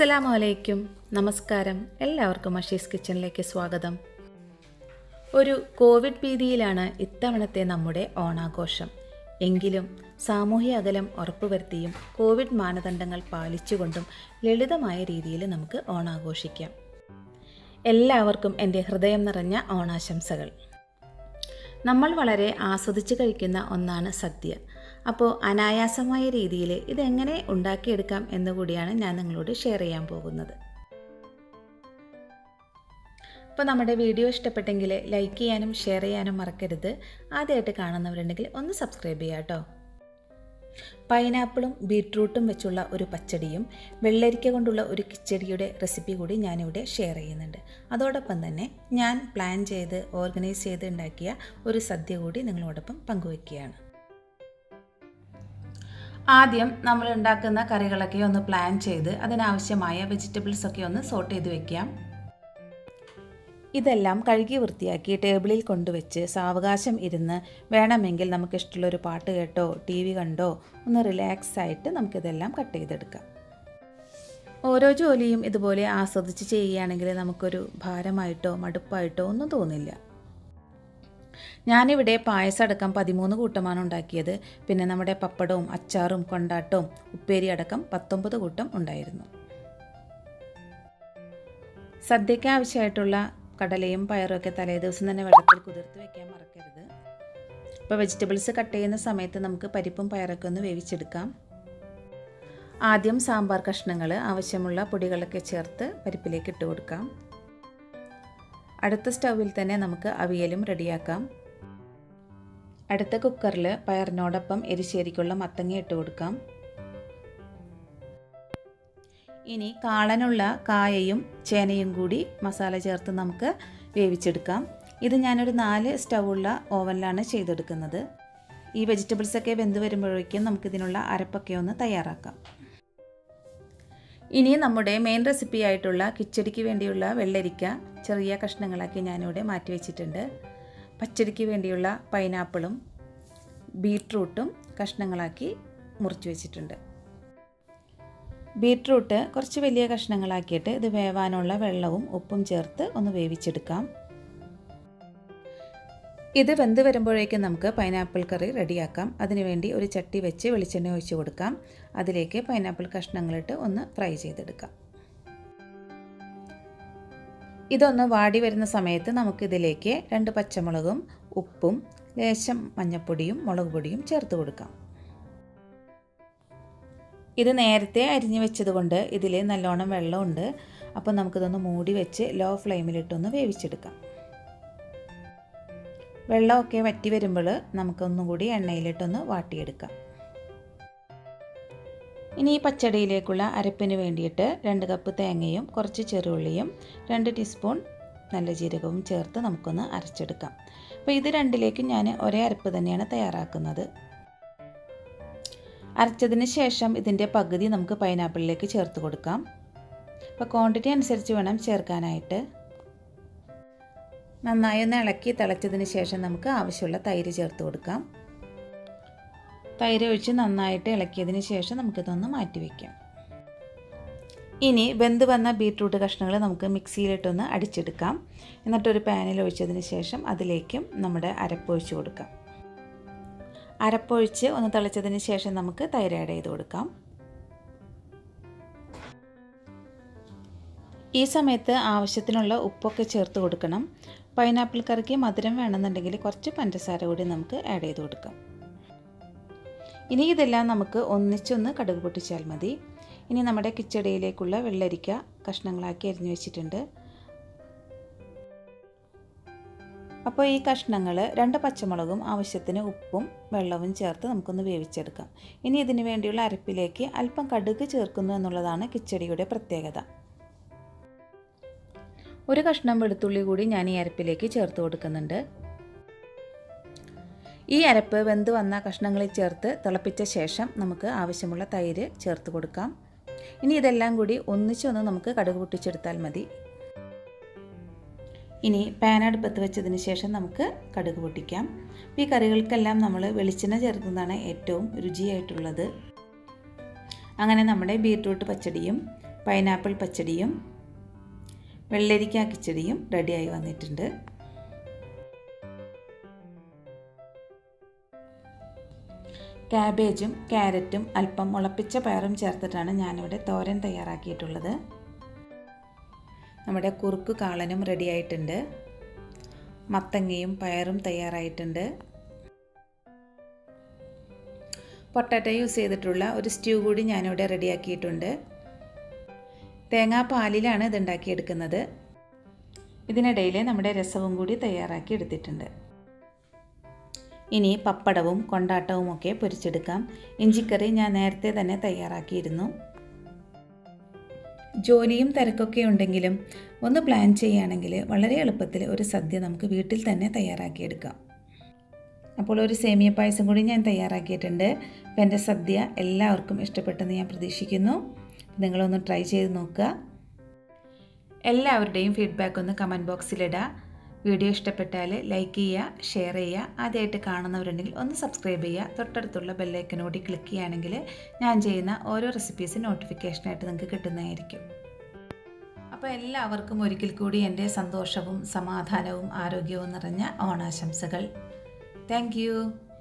അസ്സലാമു അലൈക്കും നമസ്കാരം എല്ലാവർക്കും അഷീസ് കിച്ചണിലേക്ക് സ്വാഗതം ഒരു കോവിഡ് ഭീതിയിലാണ് ഇത്തവണത്തെ നമ്മുടെ ഓണാഘോഷം എങ്കിലും സാമൂഹ്യ അകലം ഉറപ്പുവരുത്തിയും കോവിഡ് മാനദണ്ഡങ്ങൾ പാലിച്ചുകൊണ്ടും ലളിതമായ രീതിയിൽ നമുക്ക് ഓണാഘോഷിക്കാം എല്ലാവർക്കും എൻ്റെ ഹൃദയം നിറഞ്ഞ ഓണാശംസകൾ നമ്മൾ വളരെ ആസ്വദിച്ച് കഴിക്കുന്ന ഒന്നാണ് സദ്യ അപ്പോൾ അനായാസമായ രീതിയിൽ ഇതെങ്ങനെ ഉണ്ടാക്കിയെടുക്കാം എന്നുകൂടിയാണ് ഞാൻ നിങ്ങളോട് ഷെയർ ചെയ്യാൻ പോകുന്നത് അപ്പോൾ നമ്മുടെ വീഡിയോ ഇഷ്ടപ്പെട്ടെങ്കിൽ ലൈക്ക് ചെയ്യാനും ഷെയർ ചെയ്യാനും മറക്കരുത് ആദ്യമായിട്ട് കാണുന്നവരുണ്ടെങ്കിൽ ഒന്ന് സബ്സ്ക്രൈബ് ചെയ്യാം കേട്ടോ പൈനാപ്പിളും ബീട്രൂട്ടും വെച്ചുള്ള ഒരു പച്ചടിയും വെള്ളരിക്ക കൊണ്ടുള്ള ഒരു കിച്ചടിയുടെ റെസിപ്പി കൂടി ഞാനിവിടെ ഷെയർ ചെയ്യുന്നുണ്ട് അതോടൊപ്പം തന്നെ ഞാൻ പ്ലാൻ ചെയ്ത് ഓർഗനൈസ് ചെയ്ത് ഉണ്ടാക്കിയ ഒരു സദ്യ കൂടി നിങ്ങളോടൊപ്പം പങ്കുവയ്ക്കുകയാണ് ആദ്യം നമ്മൾ ഉണ്ടാക്കുന്ന കറികളൊക്കെ ഒന്ന് പ്ലാൻ ചെയ്ത് അതിനാവശ്യമായ വെജിറ്റബിൾസ് ഒക്കെ ഒന്ന് സോട്ട് ചെയ്ത് വെക്കാം ഇതെല്ലാം കഴുകി വൃത്തിയാക്കി ടേബിളിൽ കൊണ്ടുവച്ച് സാവകാശം ഇരുന്ന് വേണമെങ്കിൽ നമുക്ക് ഇഷ്ടമുള്ളൊരു പാട്ട് കേട്ടോ ടി വി കണ്ടോ ഒന്ന് റിലാക്സ് ആയിട്ട് നമുക്കിതെല്ലാം കട്ട് ചെയ്തെടുക്കാം ഓരോ ജോലിയും ഇതുപോലെ ആസ്വദിച്ച് ചെയ്യുകയാണെങ്കിൽ നമുക്കൊരു ഭാരമായിട്ടോ മടുപ്പായിട്ടോ ഒന്നും തോന്നില്ല ഞാനിവിടെ പായസം അടക്കം പതിമൂന്ന് കൂട്ടമാണ് ഉണ്ടാക്കിയത് പിന്നെ നമ്മുടെ പപ്പടവും അച്ചാറും കൊണ്ടാട്ടവും ഉപ്പേരി അടക്കം പത്തൊമ്പത് കൂട്ടം ഉണ്ടായിരുന്നു സദ്യയ്ക്ക് ആവശ്യമായിട്ടുള്ള കടലയും പയറും ഒക്കെ തലേ ദിവസം തന്നെ വെള്ളത്തിൽ കുതിർത്ത് വെക്കാൻ മറക്കരുത് ഇപ്പോൾ വെജിറ്റബിൾസ് കട്ട് ചെയ്യുന്ന സമയത്ത് നമുക്ക് പരിപ്പും പയറൊക്കെ ഒന്ന് വേവിച്ചെടുക്കാം ആദ്യം സാമ്പാർ കഷ്ണങ്ങൾ ആവശ്യമുള്ള പൊടികളൊക്കെ ചേർത്ത് പരിപ്പിലേക്ക് ഇട്ട് കൊടുക്കാം അടുത്ത സ്റ്റൗവിൽ തന്നെ നമുക്ക് അവിയലും റെഡിയാക്കാം അടുത്ത കുക്കറിൽ പയറിനോടൊപ്പം എരിശ്ശേരിക്കുള്ള മത്തങ്ങ ഇട്ട് കൊടുക്കാം ഇനി കാളനുള്ള കായയും ചേനയും കൂടി മസാല ചേർത്ത് നമുക്ക് വേവിച്ചെടുക്കാം ഇത് ഞാനൊരു നാല് സ്റ്റൗള്ള ഓവനിലാണ് ചെയ്തെടുക്കുന്നത് ഈ വെജിറ്റബിൾസൊക്കെ വെന്ത് വരുമ്പോഴേക്കും നമുക്കിതിനുള്ള അരപ്പൊക്കെ ഒന്ന് തയ്യാറാക്കാം ഇനി നമ്മുടെ മെയിൻ റെസിപ്പി ആയിട്ടുള്ള കിച്ചടിക്ക് വേണ്ടിയുള്ള വെള്ളരിക്ക ചെറിയ കഷ്ണങ്ങളാക്കി ഞാനിവിടെ മാറ്റി വെച്ചിട്ടുണ്ട് പച്ചടിക്ക് വേണ്ടിയുള്ള പൈനാപ്പിളും ബീട്രൂട്ടും കഷ്ണങ്ങളാക്കി മുറിച്ച് വെച്ചിട്ടുണ്ട് ബീട്രൂട്ട് കുറച്ച് വലിയ കഷ്ണങ്ങളാക്കിയിട്ട് ഇത് വേവാനുള്ള വെള്ളവും ഉപ്പും ചേർത്ത് ഒന്ന് വേവിച്ചെടുക്കാം ഇത് വെന്ത് വരുമ്പോഴേക്കും നമുക്ക് പൈനാപ്പിൾ കറി റെഡിയാക്കാം അതിനുവേണ്ടി ഒരു ചട്ടി വെച്ച് വെളിച്ചെണ്ണ ഒഴിച്ച് കൊടുക്കാം അതിലേക്ക് പൈനാപ്പിൾ കഷ്ണങ്ങളിട്ട് ഒന്ന് ഫ്രൈ ചെയ്തെടുക്കാം ഇതൊന്ന് വാടി വരുന്ന സമയത്ത് നമുക്കിതിലേക്ക് രണ്ട് പച്ചമുളകും ഉപ്പും ലേശം മഞ്ഞൾപ്പൊടിയും മുളക് പൊടിയും ചേർത്ത് കൊടുക്കാം ഇത് നേരത്തെ അരിഞ്ഞു വെച്ചതുകൊണ്ട് ഇതിൽ നല്ലോണം വെള്ളമുണ്ട് അപ്പോൾ നമുക്കിതൊന്ന് മൂടി വെച്ച് ലോ ഫ്ലെയിമിലിട്ടൊന്ന് വേവിച്ചെടുക്കാം വെള്ളമൊക്കെ വറ്റി വരുമ്പോൾ നമുക്കൊന്നും കൂടി എണ്ണയിലിട്ടൊന്ന് വാട്ടിയെടുക്കാം ഇനി ഈ പച്ചടിയിലേക്കുള്ള അരപ്പിന് വേണ്ടിയിട്ട് രണ്ട് കപ്പ് തേങ്ങയും കുറച്ച് ചെറുള്ളിയും രണ്ട് ടീസ്പൂൺ നല്ല ജീരകവും ചേർത്ത് നമുക്കൊന്ന് അരച്ചെടുക്കാം അപ്പോൾ ഇത് രണ്ടിലേക്കും ഞാൻ ഒരേ അരപ്പ് തന്നെയാണ് തയ്യാറാക്കുന്നത് അരച്ചതിന് ശേഷം ഇതിൻ്റെ പകുതി നമുക്ക് പൈനാപ്പിളിലേക്ക് ചേർത്ത് കൊടുക്കാം അപ്പോൾ ക്വാണ്ടിറ്റി അനുസരിച്ച് വേണം ചേർക്കാനായിട്ട് നന്നായി ഒന്ന് ഇളക്കി തിളച്ചതിന് ശേഷം നമുക്ക് ആവശ്യമുള്ള തൈര് ചേർത്ത് കൊടുക്കാം തൈര് ഒഴിച്ച് നന്നായിട്ട് ഇളക്കിയതിന് ശേഷം നമുക്കിതൊന്ന് മാറ്റി വയ്ക്കാം ഇനി വെന്ത് വന്ന ബീട്രൂട്ട് കഷ്ണങ്ങൾ നമുക്ക് മിക്സിയിലിട്ടൊന്ന് അടിച്ചെടുക്കാം എന്നിട്ടൊരു പാനിൽ ഒഴിച്ചതിന് ശേഷം അതിലേക്കും നമ്മുടെ അരപ്പൊഴിച്ച് കൊടുക്കാം അരപ്പൊഴിച്ച് ഒന്ന് തിളച്ചതിന് ശേഷം നമുക്ക് തൈര് ആഡ് ചെയ്ത് കൊടുക്കാം ഈ സമയത്ത് ആവശ്യത്തിനുള്ള ഉപ്പൊക്കെ ചേർത്ത് കൊടുക്കണം പൈനാപ്പിൾ കറിക്ക് മധുരം വേണമെന്നുണ്ടെങ്കിൽ കുറച്ച് പഞ്ചസാര കൂടി നമുക്ക് ആഡ് ചെയ്ത് കൊടുക്കാം ഇനി ഇതെല്ലാം നമുക്ക് ഒന്നിച്ചൊന്ന് കടുക് പൊട്ടിച്ചാൽ മതി ഇനി നമ്മുടെ കിച്ചടിയിലേക്കുള്ള വെള്ളരിക്ക കഷ്ണങ്ങളാക്കി അരിഞ്ഞു വെച്ചിട്ടുണ്ട് അപ്പോൾ ഈ കഷ്ണങ്ങൾ രണ്ട് പച്ചമുളകും ആവശ്യത്തിന് ഉപ്പും വെള്ളവും ചേർത്ത് നമുക്കൊന്ന് വേവിച്ചെടുക്കാം ഇനി ഇതിന് വേണ്ടിയുള്ള അരപ്പിലേക്ക് അല്പം കടുക് ചേർക്കുന്നു എന്നുള്ളതാണ് കിച്ചടിയുടെ പ്രത്യേകത ഒരു കഷ്ണം വെളുത്തുള്ളി കൂടി ഞാൻ ഈ അരപ്പിലേക്ക് ചേർത്ത് കൊടുക്കുന്നുണ്ട് ഈ അരപ്പ് വെന്ത് വന്ന കഷ്ണങ്ങളിൽ ചേർത്ത് തിളപ്പിച്ച ശേഷം നമുക്ക് ആവശ്യമുള്ള തൈര് ചേർത്ത് കൊടുക്കാം ഇനി ഇതെല്ലാം കൂടി ഒന്നിച്ചൊന്ന് നമുക്ക് കടുക് പൊട്ടിച്ചെടുത്താൽ മതി ഇനി പാൻ അടുപ്പത്ത് വെച്ചതിന് ശേഷം നമുക്ക് കടുക് പൊട്ടിക്കാം ഈ കറികൾക്കെല്ലാം നമ്മൾ വെളിച്ചെണ്ണ ചേർക്കുന്നതാണ് ഏറ്റവും രുചിയായിട്ടുള്ളത് അങ്ങനെ നമ്മുടെ ബീട്രൂട്ട് പച്ചടിയും പൈനാപ്പിൾ പച്ചടിയും വെള്ളരിക്ക കിച്ചടിയും റെഡിയായി വന്നിട്ടുണ്ട് ക്യാബേജും ക്യാരറ്റും അല്പം മുളപ്പിച്ച പയറും ചേർത്തിട്ടാണ് ഞാനിവിടെ തോരൻ തയ്യാറാക്കിയിട്ടുള്ളത് നമ്മുടെ കുറുക്ക് കാളനും റെഡിയായിട്ടുണ്ട് മത്തങ്ങയും പയറും തയ്യാറായിട്ടുണ്ട് പൊട്ടാറ്റോ യൂസ് ചെയ്തിട്ടുള്ള ഒരു സ്റ്റ്യൂ കൂടി ഞാനിവിടെ റെഡിയാക്കിയിട്ടുണ്ട് തേങ്ങാപ്പാലിലാണ് ഇത് ഉണ്ടാക്കിയെടുക്കുന്നത് ഇതിനിടയിൽ നമ്മുടെ രസവും കൂടി തയ്യാറാക്കി എടുത്തിട്ടുണ്ട് ഇനി പപ്പടവും കൊണ്ടാട്ടവും ഒക്കെ പൊരിച്ചെടുക്കാം ഇഞ്ചിക്കറി ഞാൻ നേരത്തെ തന്നെ തയ്യാറാക്കിയിരുന്നു ജോലിയും തിരക്കൊക്കെ ഉണ്ടെങ്കിലും ഒന്ന് പ്ലാൻ ചെയ്യുകയാണെങ്കിൽ വളരെ എളുപ്പത്തിൽ ഒരു സദ്യ നമുക്ക് വീട്ടിൽ തന്നെ തയ്യാറാക്കിയെടുക്കാം അപ്പോൾ ഒരു സേമിയ പായസം കൂടി ഞാൻ തയ്യാറാക്കിയിട്ടുണ്ട് അപ്പോൾ എൻ്റെ സദ്യ എല്ലാവർക്കും ഇഷ്ടപ്പെട്ടെന്ന് ഞാൻ പ്രതീക്ഷിക്കുന്നു നിങ്ങളൊന്ന് ട്രൈ ചെയ്ത് നോക്കുക എല്ലാവരുടെയും ഫീഡ്ബാക്ക് ഒന്ന് കമൻറ്റ് ബോക്സിലിടുക വീഡിയോ ഇഷ്ടപ്പെട്ടാൽ ലൈക്ക് ചെയ്യുക ഷെയർ ചെയ്യുക ആദ്യമായിട്ട് കാണുന്നവരുണ്ടെങ്കിൽ ഒന്ന് സബ്സ്ക്രൈബ് ചെയ്യുക തൊട്ടടുത്തുള്ള ബെല്ലൈക്കനോടി ക്ലിക്ക് ചെയ്യുകയാണെങ്കിൽ ഞാൻ ചെയ്യുന്ന ഓരോ റെസിപ്പീസ് നോട്ടിഫിക്കേഷനായിട്ട് നിങ്ങൾക്ക് കിട്ടുന്നതായിരിക്കും അപ്പോൾ എല്ലാവർക്കും ഒരിക്കൽ കൂടി എൻ്റെ സന്തോഷവും സമാധാനവും ആരോഗ്യവും നിറഞ്ഞ ഓണാശംസകൾ താങ്ക്